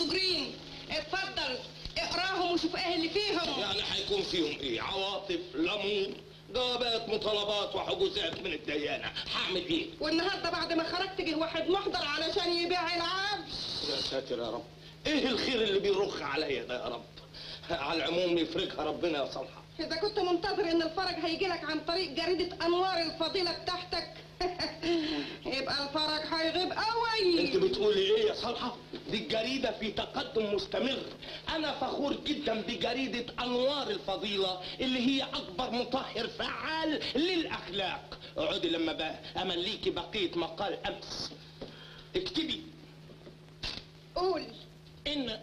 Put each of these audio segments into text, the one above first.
مأجورين اتفضل اقراهم وشوف ايه اللي فيهم يعني هيكون فيهم ايه عواطف لمون جوابات مطالبات وحجوزات من الديانة هعمل ايه والنهارده بعد ما خرجت جه واحد محضر علشان يبيع العفش يا ساتر يا رب ايه الخير اللي بيرخ عليا ده يا رب على العموم يفرجها ربنا يا صالحة اذا كنت منتظر ان الفرج هيجي لك عن طريق جريدة انوار الفضيلة بتاعتك يبقى الفرج هيغيب قوي انت بتقولي ايه يا صالحة دي الجريدة في تقدم مستمر انا فخور جدا بجريدة انوار الفضيلة اللي هي اكبر مطهر فعال للاخلاق اقعدي لما بقى امليكي بقية مقال امس اكتبي قول ان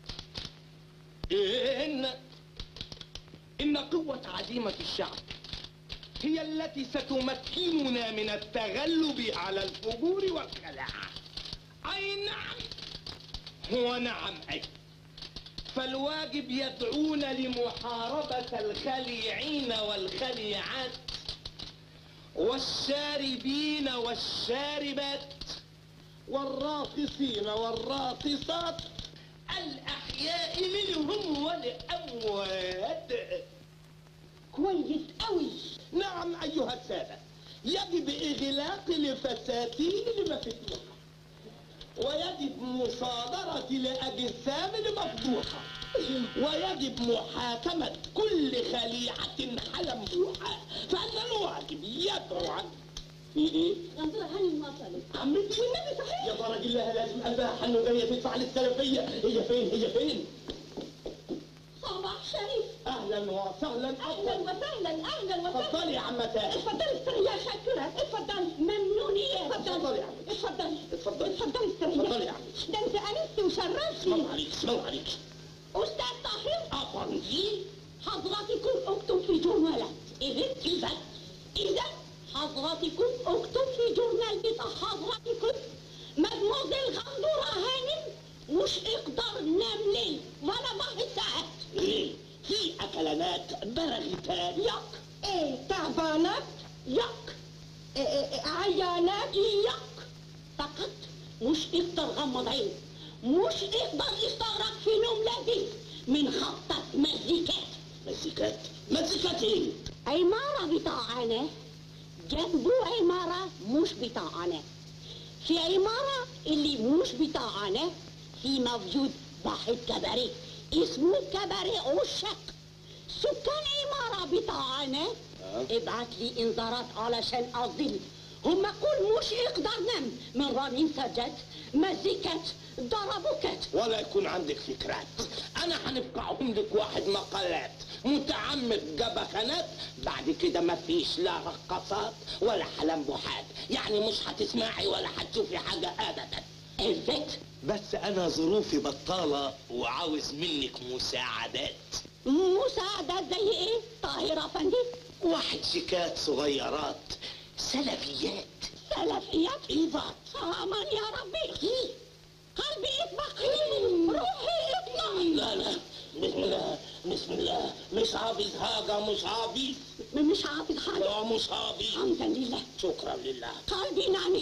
ان ان قوة عزيمة الشعب هي التي ستمكننا من التغلب على الفجور والخلاعة اي نعم هو نعم اي فالواجب يدعونا لمحاربة الخليعين والخليعات والشاربين والشاربات والراقصين والراقصات الأحياء منهم والأموات كويس قوي نعم أيها السادة يجب إغلاق الفساتين المفتوحة ويجب مصادرة الأجسام المفضوحة ويجب محاكمة كل خليعة حلموحة فإن الواجب يدعو عن في إيه؟ انظر هاني وصلت عمتي والنبي صحيح يا فرج الله لازم قلبها حنو جايه تدفع للسلفيه هي فين هي فين صباح شريف اهلا وسهلا اهلا وسهلا اهلا وسهلا اتفضلي يا عمتاه اتفضلي استري يا شاكرة اتفضلي ممنونية اتفضلي يا عم. اتفضلي اتفضلي. اتفضلي استري اتفضلي يا عم. ده انت انست وشرفتي اسمعوا عليك اسمعوا عليك استاذ طاهر افندي حضراتكم اكتب في جورنالات اذا اذا اذا حضراتكم اكتب في جورنال بتاع حضراتكم مدموزيل غندورة هانم مش اقدر نام ليل ولا ضغط ساعات ايه في اكلانات برغتان يق ايه تعبانات يق إيه إيه إيه عيانات يق فقط مش اقدر غمض عين مش اقدر يستغرق في نوم لذيذ من خطة مزيكات مزيكات مزيكات ايه عمارة بتاعنا جنبه عمارة مش بتاعنا في عمارة اللي مش بتاعنا في موجود واحد كباريه اسمه كباريه عشاق سكان عمارة بتاعنا ابعت لي انذارات علشان اظل هم كل مش اقدر نم من رنين سجاد مزيكات ضربوكات ولا يكون عندك فكرات انا هنفقعهم لك واحد مقالات متعمق جبخانات بعد كده مفيش لا رقصات ولا حلمبوحات يعني مش هتسمعي ولا هتشوفي حاجة ابدا الفت بس انا ظروفي بطالة وعاوز منك مساعدات مساعدات زي ايه طاهرة افندي واحد شيكات صغيرات سلفيات سلفيات ايضا امان يا ربي قلبي يطبخ روحي يطلع لا لا بسم الله بسم الله مش حافظ حاجة مش حافظ مش حافظ حاجة لا مش حافظ حمدا لله شكرا لله قلبي نعنش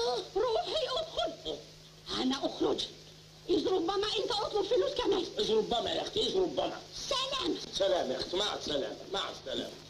روحي ادخل انا اخرج اذ ربما انت اطلب فلوس كمان ايش ربما يا اختي ايش ربما سلام سلام يا اختي مع السلامة مع السلامة